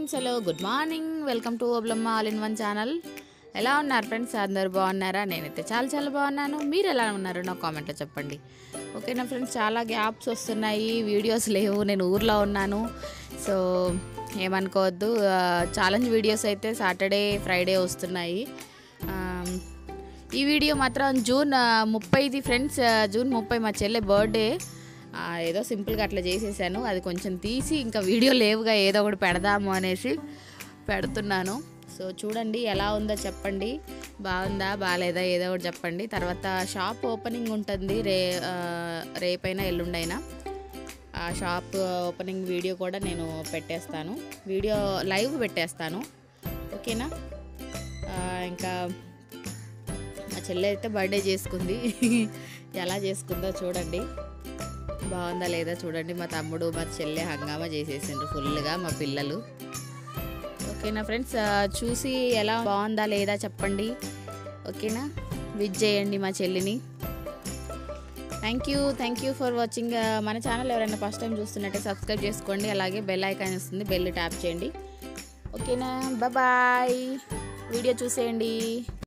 friends hello good morning welcome to Oblamma all in one channel ఎలా ఉన్నారు friends అందరు బాగున్నారా నేనైతే చాలా చాలా బాగున్నాను మీరు ఎలా ఉన్నారు నా కామెంట్లో చెప్పండి ఓకేనా ఫ్రెండ్స్ చాలా గ్యాప్స్ వస్తున్నాయి వీడియోస్ లేవు నేను ఊర్లో ఉన్నాను సో ఏమనుకోవద్దు ఛాలెంజ్ వీడియోస్ అయితే సాటర్డే ఫ్రైడే వస్తున్నాయి ఆ, ఈ వీడియో మాత్రం జూన్ ఆ, ముప్పైది ఫ్రెండ్స్ ఆ, జూన్ ముప్పై మా చెల్లె బర్త్డే ఆ, ఏదో సింపుల్గా అట్లా చేసేసాను అది కొంచెం తీసి ఇంకా వీడియో లేవుగా ఏదో ఒకటి పెడదాము అనేసి పెడుతున్నాను సో చూడండి ఎలా ఉందో చెప్పండి బాగుందా బాగాలేదా ఏదో ఒకటి చెప్పండి తర్వాత షాప్ ఓపెనింగ్ ఉంటుంది రే ఆ, రేపైనా ఎల్లుండైనా ఆ షాప్ ఓపెనింగ్ వీడియో కూడా నేను పెట్టేస్తాను వీడియో లైవ్ పెట్టేస్తాను ఓకేనా ఆ, ఇంకా మా చెల్లె అయితే బర్త్డే చేసుకుంది ఎలా చేసుకుందో చూడండి బాగుందా లేదా చూడండి మా తమ్ముడు మా చెల్లె హంగామా చేసేసిండ్రు ఫుల్గా మా పిల్లలు ఓకేనా ఫ్రెండ్స్ ఆ, చూసి ఎలా బాగుందా లేదా చెప్పండి ఓకేనా విజ్ చేయండి మా చెల్లిని thank you thank you for watching మన ఛానల్ ఎవరైనా ఫస్ట్ టైం చూస్తున్నట్టే సబ్స్క్రైబ్ చేసుకోండి అలాగే బెల్ ఐకాన్ వస్తుంది బెల్ ట్యాప్ చేయండి ఓకేనా బాయ్ వీడియో చూసేయండి